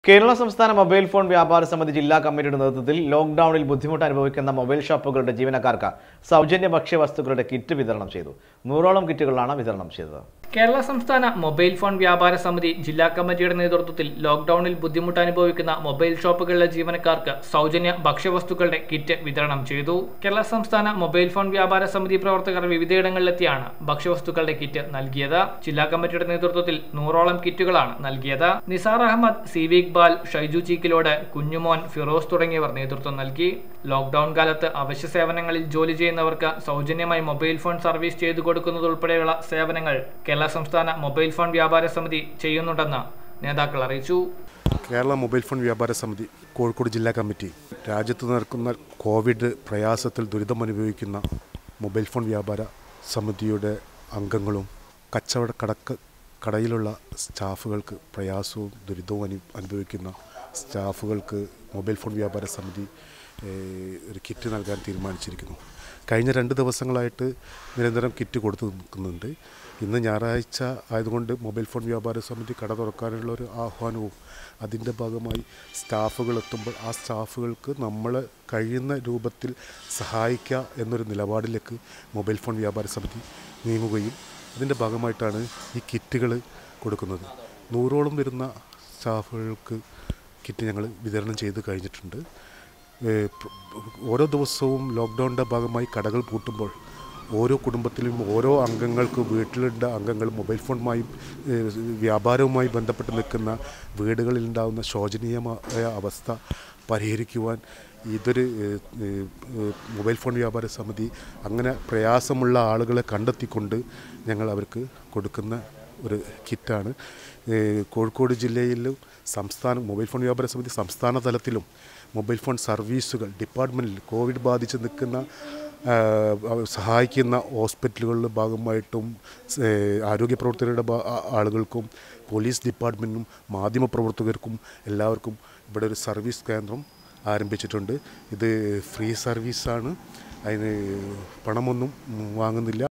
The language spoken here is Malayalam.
കേരള സംസ്ഥാന മൊബൈൽ ഫോൺ വ്യാപാര സമിതി ജില്ലാ കമ്മിറ്റിയുടെ നേതൃത്വത്തിൽ ലോക്ക്ഡൌണിൽ ബുദ്ധിമുട്ട് അനുഭവിക്കുന്ന മൊബൈൽ ഷോപ്പുകളുടെ ജീവനക്കാർക്ക് സൗജന്യ ഭക്ഷ്യവസ്തുക്കളുടെ കിറ്റ് വിതരണം ചെയ്തു നൂറോളം കിറ്റുകളാണ് വിതരണം ചെയ്തത് കേരള സംസ്ഥാന മൊബൈൽ ഫോൺ വ്യാപാര സമിതി ജില്ലാ കമ്മിറ്റിയുടെ നേതൃത്വത്തിൽ ലോക്ഡൌണിൽ ബുദ്ധിമുട്ട് അനുഭവിക്കുന്ന മൊബൈൽ ഷോപ്പുകളിലെ ജീവനക്കാർക്ക് സൗജന്യ ഭക്ഷ്യവസ്തുക്കളുടെ കിറ്റ് വിതരണം ചെയ്തു കേരള സംസ്ഥാന മൊബൈൽ ഫോൺ വ്യാപാര സമിതി പ്രവർത്തകർ വിവിധയിടങ്ങളിലെത്തിയാണ് ഭക്ഷ്യവസ്തുക്കളുടെ കിറ്റ് നൽകിയത് ജില്ലാ കമ്മിറ്റിയുടെ നേതൃത്വത്തിൽ നൂറോളം കിറ്റുകളാണ് നൽകിയത് നിസാർ അഹമ്മദ് സി വി ഇക്ബാൽ ഷൈജു ചീക്കിലോട് കുഞ്ഞുമോൻ ഫിറോസ് തുടങ്ങിയവർ നേതൃത്വം നൽകി ലോക്ഡൌൺ കാലത്ത് അവശ്യ സേവനങ്ങളിൽ ജോലി ചെയ്യുന്നവർക്ക് സൗജന്യമായി മൊബൈൽ ഫോൺ സർവീസ് ചെയ്തു കൊടുക്കുന്നതുൾപ്പെടെയുള്ള സേവനങ്ങൾ കേരള സംസ്ഥാന മൊബൈൽ ഫോൺ വ്യാപാര സമിതി ചെയ്യുന്നുണ്ടെന്ന് നേതാക്കൾ അറിയിച്ചു കേരള മൊബൈൽ ഫോൺ വ്യാപാര സമിതി കോഴിക്കോട് ജില്ലാ കമ്മിറ്റി രാജ്യത്ത് നടക്കുന്ന കോവിഡ് പ്രയാസത്തിൽ ദുരിതം അനുഭവിക്കുന്ന മൊബൈൽ ഫോൺ വ്യാപാര സമിതിയുടെ അംഗങ്ങളും കച്ചവട കടക്ക് കടയിലുള്ള സ്റ്റാഫുകൾക്ക് പ്രയാസവും ദുരിതവും അനു അനുഭവിക്കുന്ന സ്റ്റാഫുകൾക്ക് മൊബൈൽ ഫോൺ വ്യാപാര സമിതി ഏഹ്, ഒരു കിറ്റ് നൽകാൻ തീരുമാനിച്ചിരിക്കുന്നു കഴിഞ്ഞ രണ്ട് ദിവസങ്ങളായിട്ട് നിരന്തരം കിറ്റ് കൊടുത്തു നിൽക്കുന്നുണ്ട് ഇന്ന് ഞായറാഴ്ച ആയതുകൊണ്ട് മൊബൈൽ ഫോൺ വ്യാപാര സമിതി കട തുറക്കാനുള്ള ഒരു ആഹ്വാനവും അതിൻ്റെ ഭാഗമായി സ്റ്റാഫുകൾ എത്തുമ്പോൾ ആ സ്റ്റാഫുകൾക്ക് നമ്മൾ കഴിയുന്ന രൂപത്തിൽ സഹായിക്കുക എന്നൊരു നിലപാടിലേക്ക് മൊബൈൽ ഫോൺ വ്യാപാര സമിതി നീങ്ങുകയും അതിൻ്റെ ഭാഗമായിട്ടാണ് ഈ കിറ്റുകൾ കൊടുക്കുന്നത് നൂറോളം വരുന്ന സ്റ്റാഫുകൾക്ക് കിറ്റ് ഞങ്ങൾ വിതരണം ചെയ്ത് കഴിഞ്ഞിട്ടുണ്ട് ഏഹ് പ്ര- ഓരോ ദിവസവും ലോക്ക്ഡൗണിൻ്റെ ഭാഗമായി കടകൾ പൂട്ടുമ്പോൾ ഓരോ കുടുംബത്തിലും ഓരോ അംഗങ്ങൾക്ക് വീട്ടിലുള്ള അംഗങ്ങൾ മൊബൈൽ ഫോണുമായും ഏഹ് വ്യാപാരവുമായി ബന്ധപ്പെട്ട് നിൽക്കുന്ന വീടുകളിൽ ഉണ്ടാകുന്ന ശോചനീയമായ അവസ്ഥ പരിഹരിക്കുവാൻ ഇതൊരു ഏഹ്, ഏഹ്, മൊബൈൽ ഫോൺ വ്യാപാര സമിതി അങ്ങനെ പ്രയാസമുള്ള ആളുകളെ കണ്ടെത്തിക്കൊണ്ട് ഞങ്ങൾ അവർക്ക് കൊടുക്കുന്ന ഒരു കിറ്റാണ് ഏഹ് കോഴിക്കോട് ജില്ലയിലും സംസ്ഥാന മൊബൈൽ ഫോൺ വ്യാപാര സമിതി സംസ്ഥാന തലത്തിലും മൊബൈൽ ഫോൺ സർവീസുകൾ ഡിപ്പാർട്ട്മെൻറ്റിൽ കോവിഡ് ബാധിച്ച് നിൽക്കുന്ന ആഹ്, അവ- സഹായിക്കുന്ന ഹോസ്പിറ്റലുകളുടെ ഭാഗമായിട്ടും ഏഹ്, ആരോഗ്യ പ്രവർത്തകരുടെ ഭാ- ആ- ആളുകൾക്കും പോലീസ് ഡിപ്പാർട്ട്മെൻറ്റിനും മാധ്യമപ്രവർത്തകർക്കും എല്ലാവർക്കും ഇവിടെ ഒരു സർവീസ് കേന്ദ്രം ആരംഭിച്ചിട്ടുണ്ട് ഇത് ഫ്രീ സർവീസാണ് അതിന് പണമൊന്നും വാങ്ങുന്നില്ല